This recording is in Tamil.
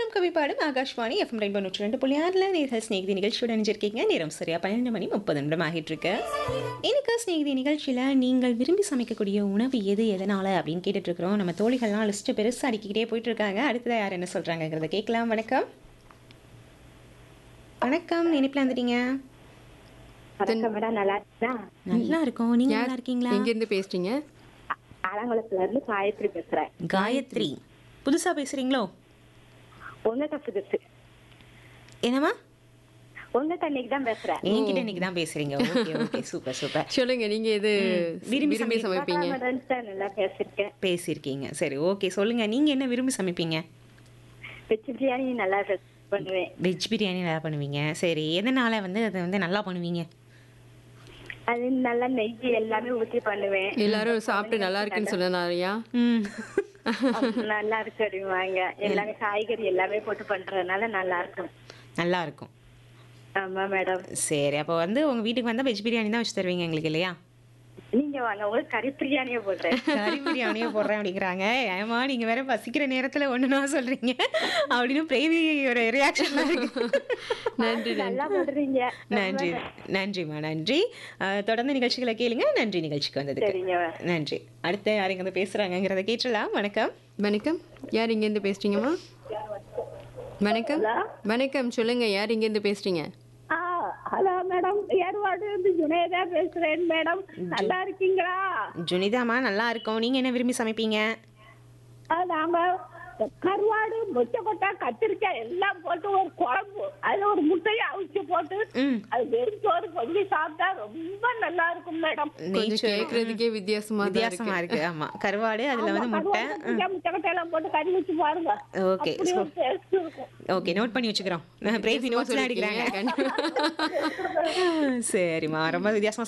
கானம் கவி பாடும் ஆகாஷ்வாணி எஃப்எம் ரெயின்போ நூற்றி ரெண்டு புள்ளி ஆறில் நேர்கள் ஸ்நேகிதி நிகழ்ச்சியோட நினைச்சிருக்கீங்க நேரம் சரியா பன்னெண்டு மணி முப்பது நிமிடம் ஆகிட்டு இருக்கு இன்னைக்கு ஸ்நேகிதி நிகழ்ச்சியில் நீங்கள் விரும்பி சமைக்கக்கூடிய உணவு எது எதனால அப்படின்னு கேட்டுட்டு இருக்கிறோம் நம்ம தோழிகள்லாம் லிஸ்ட்டு பெருசாக அடிக்கிட்டே போயிட்டு இருக்காங்க அடுத்ததாக யார் என்ன சொல்றாங்கங்கிறத கேட்கலாம் வணக்கம் வணக்கம் இனிப்பில் வந்துட்டீங்க வணக்கம் மேடம் நல்லா இருக்கா நல்லா இருக்கோம் நீங்க நல்லா இருக்கீங்களா எங்க இருந்து பேசுறீங்க ஆலங்குளத்துல இருந்து காயத்ரி பேசுறேன் காயத்ரி புதுசா பேசுறீங்களோ உங்ககிட்ட புதுசு என்னம்மா உங்ககிட்ட இன்னைக்கு தான் பேசுறேன் என்கிட்ட இன்னைக்கு தான் பேசுறீங்க ஓகே ஓகே சூப்பர் சூப்பர் சொல்லுங்க நீங்க எது விரும்பி விரும்பி சமைப்பீங்க மேடம் தான் நல்லா பேசிருக்கேன் பேசியிருக்கீங்க சரி ஓகே சொல்லுங்க நீங்க என்ன விரும்பி சமைப்பீங்க வெஜ் பிரியாணி நல்லா ரெ- பண்ணுவேன் வெஜ் பிரியாணி நல்லா பண்ணுவீங்க சரி எதனால வந்து அதை வந்து நல்லா பண்ணுவீங்க அது நல்லா நெய் எல்லாமே ஊத்தி பண்ணுவேன் எல்லாரும் சாப்பிட்டு நல்லா இருக்குன்னு சொன்னனாலயா ம் நல்லா இருக்கு அப்படிவாங்க எல்லாமே காய்கறி எல்லாமே போட்டு பண்றதுனால நல்லா இருக்கும் நல்லா இருக்கும் ஆமா மேடம் சரி அப்போ வந்து உங்க வீட்டுக்கு வந்தா வெஜ் பிரியாணி தான் வச்சு தருவீங்க எங்களுக்கு இல்லையா நீங்க வாங்க உங்களுக்கு கறி பிரியாணியே போடுறேன் கறி பிரியாணியே போடுறேன் அப்படிங்கிறாங்க ஏமா நீங்க வேற பசிக்கிற நேரத்துல ஒண்ணுனா சொல்றீங்க அப்படின்னு பிரேமியோட ரியாக்ஷன் இருக்கு நன்றி நல்லா போடுறீங்க நன்றி நன்றிம்மா நன்றி அஹ், தொடர்ந்து நிகழ்ச்சிகளை கேளுங்க நன்றி நிகழ்ச்சிக்கு வந்ததுக்கு சரிங்க நன்றி அடுத்து யார் இங்க வந்து பேசுறாங்கங்கிறத கேட்டுடலாம் வணக்கம் வணக்கம் யார் இங்க இருந்து பேசுறீங்கம்மா வணக்கம் வணக்கம் சொல்லுங்க யார் இங்க இருந்து பேசுறீங்க ஹலோ மேடம் ஏற்பாடு இருந்து ஜுனேதா பேசுறேன் மேடம் நல்லா இருக்கீங்களா ஜுனிதாமா நல்லா இருக்கோம் நீங்க என்ன விரும்பி சமைப்பீங்க நாங்க கருவாடு முச்சை கத்திரிக்காய் எல்லாம் போட்டு ஒரு குழம்பு அதுல ஒரு முட்டையை அவிச்சு போட்டு ம் அது வெறும் சோறு கொஞ்சம் சாப்பிட்டா ரொம்ப நல்லா இருக்கும் மேடம் கொஞ்சம் கேக்குறதுக்கே வித்தியாசமா தான் இருக்கு வித்தியாசமா இருக்கு ஆமா கருவாடு அதுல வந்து முட்டை முச்சை எல்லாம் போட்டு கறி வச்சு பாருங்க ஓகே அப்படி ஒரு டேஸ்ட் இருக்கும் ஓகே நோட் பண்ணி வச்சுக்கிறோம் பிரேமி நோட்ஸ்லாம் அடிக்கிறாங்க கண்டிப்பா சரிம்மா ரொம்ப வித்தியாசமா